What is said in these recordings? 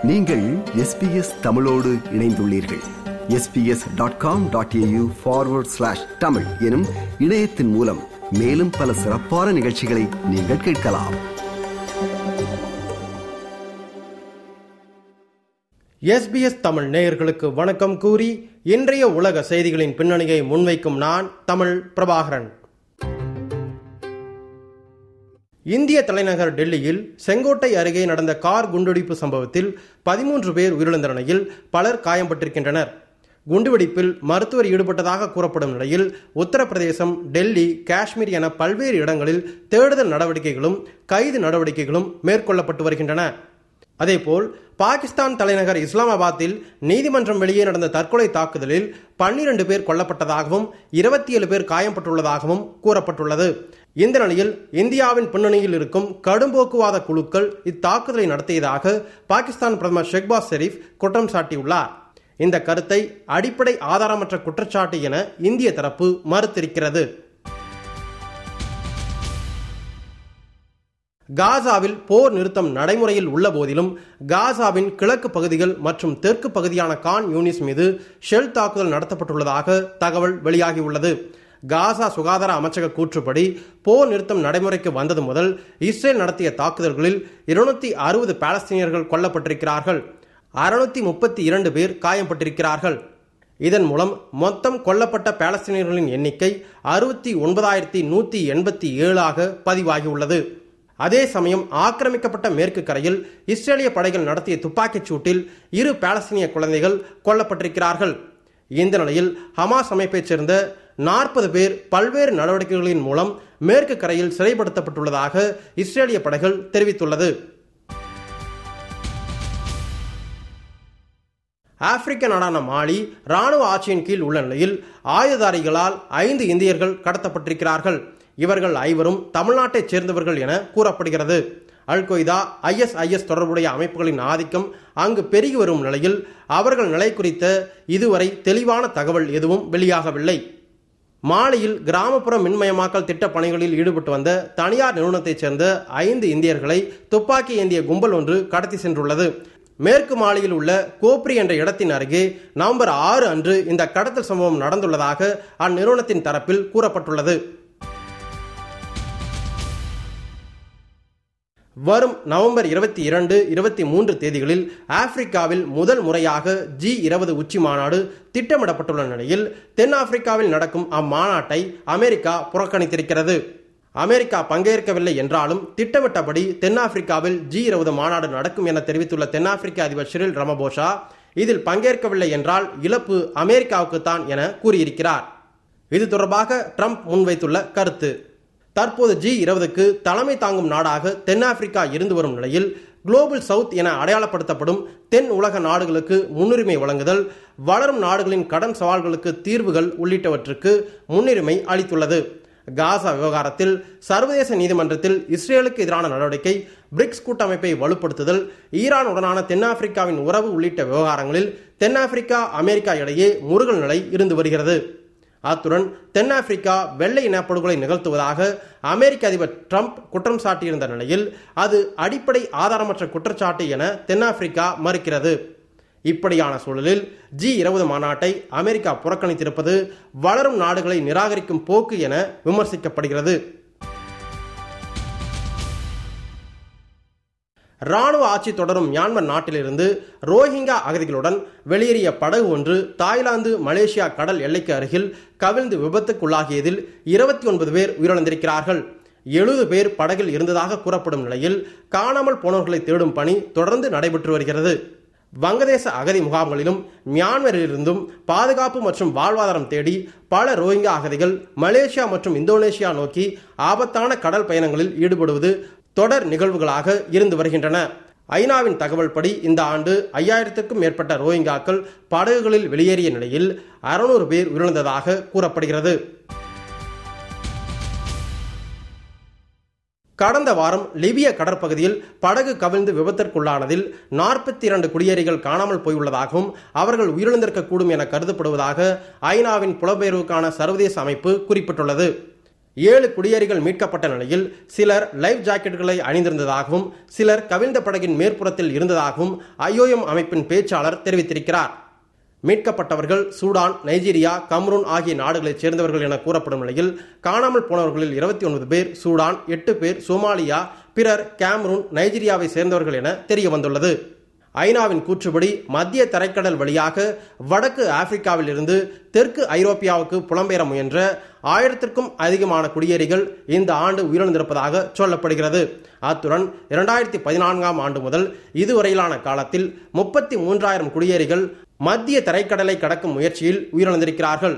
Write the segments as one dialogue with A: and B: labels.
A: நீங்கள் எஸ்பிஎஸ் தமிழோடு இணைந்துள்ளீர்கள் SBS dot com dot AU forward slash Tamil எனும் இணையத்தின் மூலம் மேலும் பல சிறப்பான நிகழ்ச்சிகளை நீங்கள் கேட்கலாம்
B: எஸ்பிஎஸ் தமிழ் நேயர்களுக்கு வணக்கம் கூறி இன்றைய உலக செய்திகளின் பின்னணியை முன்வைக்கும் நான் தமிழ் பிரபாகரன் இந்திய தலைநகர் டெல்லியில் செங்கோட்டை அருகே நடந்த கார் குண்டுவெடிப்பு சம்பவத்தில் பதிமூன்று பேர் உயிரிழந்த நிலையில் பலர் காயம்பட்டிருக்கின்றனர் குண்டுவெடிப்பில் மருத்துவர் ஈடுபட்டதாக கூறப்படும் நிலையில் உத்தரப்பிரதேசம் டெல்லி காஷ்மீர் என பல்வேறு இடங்களில் தேடுதல் நடவடிக்கைகளும் கைது நடவடிக்கைகளும் மேற்கொள்ளப்பட்டு வருகின்றன அதேபோல் பாகிஸ்தான் தலைநகர் இஸ்லாமாபாத்தில் நீதிமன்றம் வெளியே நடந்த தற்கொலை தாக்குதலில் பன்னிரண்டு பேர் கொல்லப்பட்டதாகவும் இருபத்தி ஏழு பேர் காயம்பட்டுள்ளதாகவும் கூறப்பட்டுள்ளது இந்த நிலையில் இந்தியாவின் பின்னணியில் இருக்கும் கடும்போக்குவாத குழுக்கள் இத்தாக்குதலை நடத்தியதாக பாகிஸ்தான் பிரதமர் ஷெக்பாஸ் ஷெரீப் குற்றம் சாட்டியுள்ளார் இந்த கருத்தை அடிப்படை ஆதாரமற்ற குற்றச்சாட்டு என இந்திய தரப்பு மறுத்திருக்கிறது காசாவில் போர் நிறுத்தம் நடைமுறையில் உள்ள போதிலும் காசாவின் கிழக்கு பகுதிகள் மற்றும் தெற்கு பகுதியான கான் யூனிஸ் மீது ஷெல் தாக்குதல் நடத்தப்பட்டுள்ளதாக தகவல் வெளியாகியுள்ளது காசா சுகாதார அமைச்சக கூற்றுப்படி போர் நிறுத்தம் நடைமுறைக்கு வந்தது முதல் இஸ்ரேல் நடத்திய தாக்குதல்களில் இருநூத்தி அறுபது பாலஸ்தீனியர்கள் கொல்லப்பட்டிருக்கிறார்கள் அறுநூத்தி முப்பத்தி இரண்டு பேர் காயம்பட்டிருக்கிறார்கள் இதன் மூலம் மொத்தம் கொல்லப்பட்ட பாலஸ்தீனியர்களின் எண்ணிக்கை அறுபத்தி ஒன்பதாயிரத்தி நூத்தி எண்பத்தி ஏழாக பதிவாகியுள்ளது அதே சமயம் ஆக்கிரமிக்கப்பட்ட மேற்கு கரையில் இஸ்ரேலிய படைகள் நடத்திய துப்பாக்கிச் சூட்டில் இரு பாலஸ்தீனிய குழந்தைகள் கொல்லப்பட்டிருக்கிறார்கள் இந்த நிலையில் ஹமாஸ் அமைப்பைச் சேர்ந்த நாற்பது பேர் பல்வேறு நடவடிக்கைகளின் மூலம் மேற்கு கரையில் சிறைப்படுத்தப்பட்டுள்ளதாக இஸ்ரேலிய படைகள் தெரிவித்துள்ளது ஆப்பிரிக்க நாடான மாலி ராணுவ ஆட்சியின் கீழ் உள்ள நிலையில் ஆயுதாரிகளால் ஐந்து இந்தியர்கள் கடத்தப்பட்டிருக்கிறார்கள் இவர்கள் ஐவரும் தமிழ்நாட்டைச் சேர்ந்தவர்கள் என கூறப்படுகிறது அல் கொய்தா ஐஎஸ்ஐஎஸ் தொடர்புடைய அமைப்புகளின் ஆதிக்கம் அங்கு பெருகி வரும் நிலையில் அவர்கள் நிலை குறித்த இதுவரை தெளிவான தகவல் எதுவும் வெளியாகவில்லை மாலியில் கிராமப்புற மின்மயமாக்கல் திட்ட பணிகளில் ஈடுபட்டு வந்த தனியார் நிறுவனத்தைச் சேர்ந்த ஐந்து இந்தியர்களை துப்பாக்கி ஏந்திய கும்பல் ஒன்று கடத்தி சென்றுள்ளது மேற்கு மாலியில் உள்ள கோப்ரி என்ற இடத்தின் அருகே நவம்பர் ஆறு அன்று இந்த கடத்தல் சம்பவம் நடந்துள்ளதாக அந்நிறுவனத்தின் தரப்பில் கூறப்பட்டுள்ளது வரும் நவம்பர் இருபத்தி இரண்டு இருபத்தி மூன்று தேதிகளில் ஆப்பிரிக்காவில் முதல் முறையாக ஜி இருபது உச்சி மாநாடு திட்டமிடப்பட்டுள்ள நிலையில் தென்னாப்பிரிக்காவில் நடக்கும் அம்மாநாட்டை அமெரிக்கா புறக்கணித்திருக்கிறது அமெரிக்கா பங்கேற்கவில்லை என்றாலும் திட்டமிட்டபடி தென்னாப்பிரிக்காவில் ஜி இருபது மாநாடு நடக்கும் என தெரிவித்துள்ள தென்னாப்பிரிக்க அதிபர் ஷிரில் ரமபோஷா இதில் பங்கேற்கவில்லை என்றால் இழப்பு அமெரிக்காவுக்கு தான் என கூறியிருக்கிறார் இது தொடர்பாக ட்ரம்ப் முன்வைத்துள்ள கருத்து தற்போது ஜி இருபதுக்கு தலைமை தாங்கும் நாடாக தென்னாப்பிரிக்கா இருந்து வரும் நிலையில் குளோபல் சவுத் என அடையாளப்படுத்தப்படும் தென் உலக நாடுகளுக்கு முன்னுரிமை வழங்குதல் வளரும் நாடுகளின் கடன் சவால்களுக்கு தீர்வுகள் உள்ளிட்டவற்றுக்கு முன்னுரிமை அளித்துள்ளது காசா விவகாரத்தில் சர்வதேச நீதிமன்றத்தில் இஸ்ரேலுக்கு எதிரான நடவடிக்கை பிரிக்ஸ் கூட்டமைப்பை வலுப்படுத்துதல் ஈரானுடனான தென்னாப்பிரிக்காவின் உறவு உள்ளிட்ட விவகாரங்களில் தென்னாப்பிரிக்கா அமெரிக்கா இடையே முருகல் நிலை இருந்து வருகிறது அத்துடன் தென்னாப்பிரிக்கா வெள்ளை இனப்படுகொலை நிகழ்த்துவதாக அமெரிக்க அதிபர் ட்ரம்ப் குற்றம் சாட்டியிருந்த நிலையில் அது அடிப்படை ஆதாரமற்ற குற்றச்சாட்டு என தென்னாப்பிரிக்கா மறுக்கிறது இப்படியான சூழலில் ஜி இருபது மாநாட்டை அமெரிக்கா புறக்கணித்திருப்பது வளரும் நாடுகளை நிராகரிக்கும் போக்கு என விமர்சிக்கப்படுகிறது ராணுவ ஆட்சி தொடரும் மியான்மர் நாட்டிலிருந்து ரோஹிங்கா அகதிகளுடன் வெளியேறிய படகு ஒன்று தாய்லாந்து மலேசியா கடல் எல்லைக்கு அருகில் கவிழ்ந்து விபத்துக்குள்ளாகியதில் இருபத்தி ஒன்பது பேர் உயிரிழந்திருக்கிறார்கள் எழுபது பேர் படகில் இருந்ததாக கூறப்படும் நிலையில் காணாமல் போனவர்களை தேடும் பணி தொடர்ந்து நடைபெற்று வருகிறது வங்கதேச அகதி முகாம்களிலும் மியான்மரிலிருந்தும் பாதுகாப்பு மற்றும் வாழ்வாதாரம் தேடி பல ரோஹிங்கா அகதிகள் மலேசியா மற்றும் இந்தோனேஷியா நோக்கி ஆபத்தான கடல் பயணங்களில் ஈடுபடுவது தொடர் நிகழ்வுகளாக இருந்து வருகின்றன ஐநாவின் தகவல் படி இந்த ஆண்டு ஐயாயிரத்திற்கும் மேற்பட்ட ரோஹிங்காக்கள் படகுகளில் வெளியேறிய நிலையில் அறுநூறு பேர் உயிரிழந்ததாக கூறப்படுகிறது கடந்த வாரம் லிபிய கடற்பகுதியில் படகு கவிழ்ந்து விபத்திற்குள்ளானதில் நாற்பத்தி இரண்டு குடியேறிகள் காணாமல் போயுள்ளதாகவும் அவர்கள் உயிரிழந்திருக்கக்கூடும் என கருதப்படுவதாக ஐநாவின் புலம்பெயர்வுக்கான சர்வதேச அமைப்பு குறிப்பிட்டுள்ளது ஏழு குடியேறிகள் மீட்கப்பட்ட நிலையில் சிலர் லைஃப் ஜாக்கெட்டுகளை அணிந்திருந்ததாகவும் சிலர் கவிழ்ந்த படகின் மேற்புறத்தில் இருந்ததாகவும் ஐஓஎம் அமைப்பின் பேச்சாளர் தெரிவித்திருக்கிறார் மீட்கப்பட்டவர்கள் சூடான் நைஜீரியா கம்ரூன் ஆகிய நாடுகளைச் சேர்ந்தவர்கள் என கூறப்படும் நிலையில் காணாமல் போனவர்களில் இருபத்தி ஒன்பது பேர் சூடான் எட்டு பேர் சோமாலியா பிறர் கேம்ரூன் நைஜீரியாவை சேர்ந்தவர்கள் என தெரிய வந்துள்ளது ஐநாவின் கூற்றுப்படி மத்திய தரைக்கடல் வழியாக வடக்கு ஆப்பிரிக்காவில் இருந்து தெற்கு ஐரோப்பியாவுக்கு புலம்பெயர முயன்ற ஆயிரத்திற்கும் அதிகமான குடியேறிகள் இந்த ஆண்டு உயிரிழந்திருப்பதாக சொல்லப்படுகிறது அத்துடன் இரண்டாயிரத்தி பதினான்காம் ஆண்டு முதல் இதுவரையிலான காலத்தில் முப்பத்தி மூன்றாயிரம் குடியேறிகள் மத்திய தரைக்கடலை கடக்கும் முயற்சியில் உயிரிழந்திருக்கிறார்கள்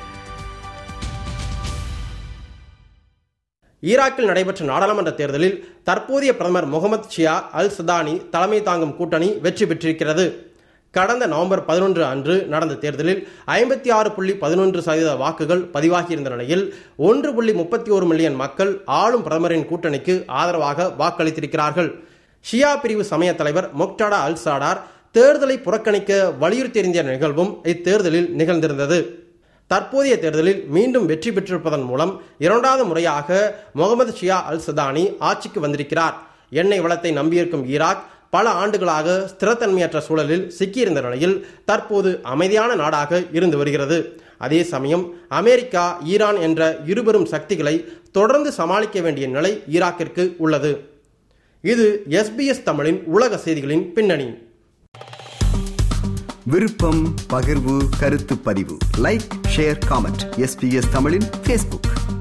B: ஈராக்கில் நடைபெற்ற நாடாளுமன்ற தேர்தலில் தற்போதைய பிரதமர் முகமது ஷியா அல் சதானி தலைமை தாங்கும் கூட்டணி வெற்றி பெற்றிருக்கிறது கடந்த நவம்பர் பதினொன்று அன்று நடந்த தேர்தலில் ஐம்பத்தி ஆறு புள்ளி பதினொன்று சதவீத வாக்குகள் பதிவாகியிருந்த நிலையில் ஒன்று புள்ளி முப்பத்தி ஒரு மில்லியன் மக்கள் ஆளும் பிரதமரின் கூட்டணிக்கு ஆதரவாக வாக்களித்திருக்கிறார்கள் ஷியா பிரிவு சமய தலைவர் மொக்டாடா அல் சாடார் தேர்தலை புறக்கணிக்க வலியுறுத்தியிருந்த நிகழ்வும் இத்தேர்தலில் நிகழ்ந்திருந்தது தற்போதைய தேர்தலில் மீண்டும் வெற்றி பெற்றிருப்பதன் மூலம் இரண்டாவது முறையாக முகமது ஷியா அல் சதானி ஆட்சிக்கு வந்திருக்கிறார் எண்ணெய் வளத்தை நம்பியிருக்கும் ஈராக் பல ஆண்டுகளாக ஸ்திரத்தன்மையற்ற சூழலில் சிக்கியிருந்த நிலையில் தற்போது அமைதியான நாடாக இருந்து வருகிறது அதே சமயம் அமெரிக்கா ஈரான் என்ற இருபெரும் சக்திகளை தொடர்ந்து சமாளிக்க வேண்டிய நிலை ஈராக்கிற்கு உள்ளது இது எஸ்பிஎஸ் தமிழின் உலக செய்திகளின் பின்னணி
A: விருப்பம் பகிர்வு கருத்து பதிவு லைக் ஷேர் காமெண்ட் எஸ்பிஎஸ் தமிழின் ஃபேஸ்புக்